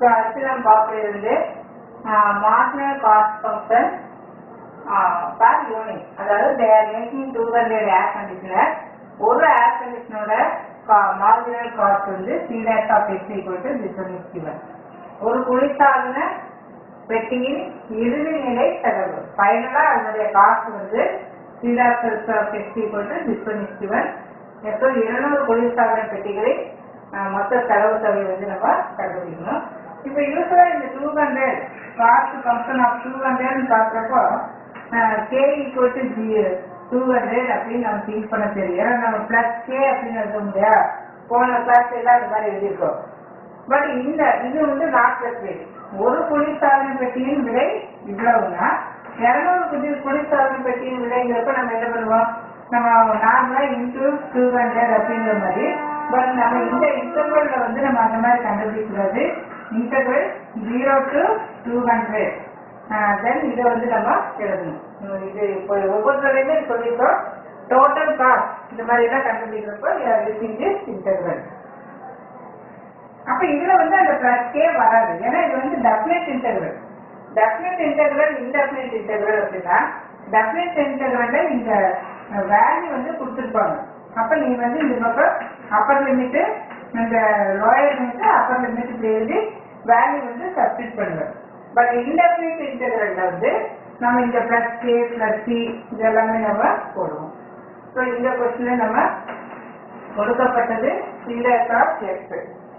So அடுத்து நம்ம பார்க்கறது வந்து marginal cost function per unit அதாவது they are making two hundred air conditioner ஒரு ஏர் கண்டிஷனோட மார்ஜினல் காஸ்ட் வந்து C dash of X equal to this one is given. ஒரு குளிர்சாதன பெட்டியின் இறுதி நிலை செலவு ஃபைனலா அதனுடைய காஸ்ட் வந்து C dash of X equal to this one is given. எப்போ இருநூறு குளிர்சாதன பெட்டிகளில் அஹ், மொத்த செலவு தொகை வந்து நம்ம கண்டுபிடிக்கணும் இப்போ யூஸ்வலா இந்த two hundred cost function of two ஹண்ட்ரட்னு பார்க்குறப்போ K equal to G two hundred அப்படின்னு நம்ம திங்க் பண்ண தெரியும் ஏன்னா நம்ம பிளஸ் கே அப்படின்னு எழுத முடியா போன கிளாஸ் எல்லாம் இந்த மாதிரி எழுதியிருக்கோம் பட் இந்த இது வந்து நாட் பிளஸ் ரேட் ஒரு குளிர்சாதன பெட்டியின் விலை இவ்வளவுனா இருநூறு குடி குளிர்சாதன பெட்டியின் விலைங்கிறப்ப நம்ம என்ன பண்ணுவோம் நம்ம நார்மலா இன்டூ டூ ஹண்ட்ரட் அப்படிங்கிற மாதிரி பட் நம்ம இந்த இன்டர்வல்ல வந்து நம்ம அந்த மாதிரி கண்டுபிடிக்கிறது interval zero to two hundred then இதை வந்து நம்ம எழுதணும் உம் இது இப்போ ஒவ்வொருத்தரையுமே சொல்லியிருக்கோம் டோட்டல் காஸ்ட் இந்த மாதிரி எல்லாம் கண்டுபிடிக்கிறப்போ யூசிங் திஸ் இன்டர்வல் அப்ப இதுல வந்து அந்த பிளஸ் கே வராது ஏன்னா இது வந்து definite integral definite integral indefinite integral அப்படின்னா டெஃபினட் இன்டெகிரல்ல இந்த வேல்யூ வந்து கொடுத்துருப்பாங்க அப்ப நீ வந்து இந்த பக்கம் அப்பர் லிமிட் இந்த லோயர் லிமிட் அப்பர் லிமிட் இப்படி எழுதி வேல்யூ வந்து சப்ஸ்டிட் பண்ணுவேன் பட் இன்டெஃபினட் இன்டெகிரல்ல வந்து நம்ம இந்த பிளஸ் கே பிளஸ் சி இது எல்லாமே நம்ம போடுவோம் ஸோ இந்த கொஸ்டின்ல நம்ம கொடுக்கப்பட்டது இந்த of X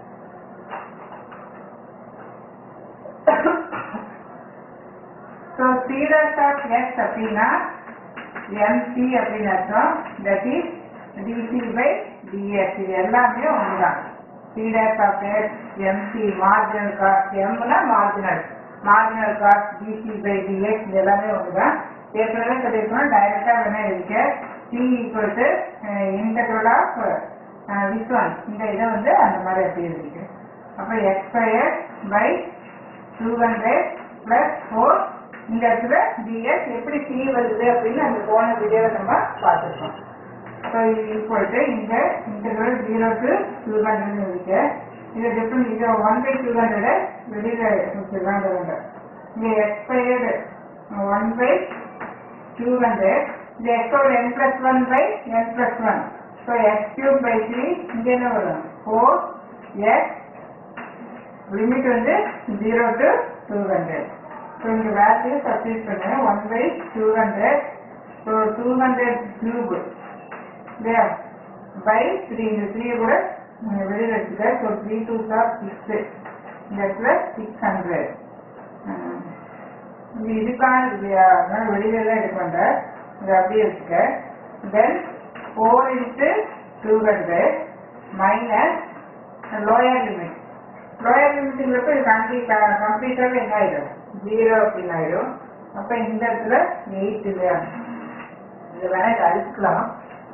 so series of X அப்படின்னா எம்சி அப்படின்னு அர்த்தம் that is DC by DS இது எல்லாமே ஒன்றுதான் series of X MC marginal cost எம்னா marginal marginal cost DC by DS இது எல்லாமே ஒன்றுதான் ஏற்கனவே சொல்லியிருக்கோம் டைரக்டா வேணா இருக்க C equal to integral of which one இந்த இதை வந்து அந்த மாதிரி அப்படி இருக்கு அப்போ X square by two hundred plus four இந்த இடத்துல டிஎஸ் எப்படி சி வருது அப்படின்னு அந்த போன வீடியோவை நம்ம பார்த்துருக்கோம் ஸோ இது ஈக்குவல் டு இந்த interval zero to two hundred இருக்கு இது டிஃப்ரெண்ட் இது ஒன் பை டூ ஹண்ட்ரட் வெளியில் வச்சுருக்காங்க வேண்டாம் இங்கே expired one by two hundred இது எக்ஸோட N plus one by N plus one so X cube by three இங்கே என்ன வரும் ஃபோர் எக்ஸ் லிமிட் வந்து zero to two hundred so இங்கே வேல்யூ சப்ஸ்டியூட் பண்ணுங்க one by two hundred so two hundred cube இல்லையா by three இந்த three கூட நீங்க வெளியில் எடுத்துக்க so three two sir six இந்த இடத்துல சிக்ஸ் ஹண்ட்ரட் இது இதுக்கான இல்லையா அதனால வெளியில எல்லாம் எடுக்க வேண்டாம் இது அப்படியே வச்சுக்க then four into two hundred minus lower limit lower லிமிட்டுங்கிறப்ப இது கம்ப்ளீட் கம்ப்ளீட்டாக என்ன ஆயிடும் ஜீரோ அப்படின்னு ஆயிடும் அப்போ இந்த இடத்துல எயிட் இல்லையா இது வேணா இதை அழிச்சுக்கலாம்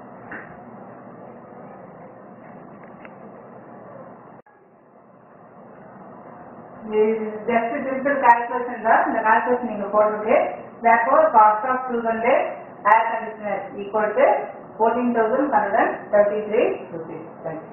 ஜஸ்ட் சிம்பிள் கால்குலேஷன் தான் இந்த கால்குலேஷன் நீங்க போடுறது therefore cost of 200 air conditioner equal to 14133 rupees thank you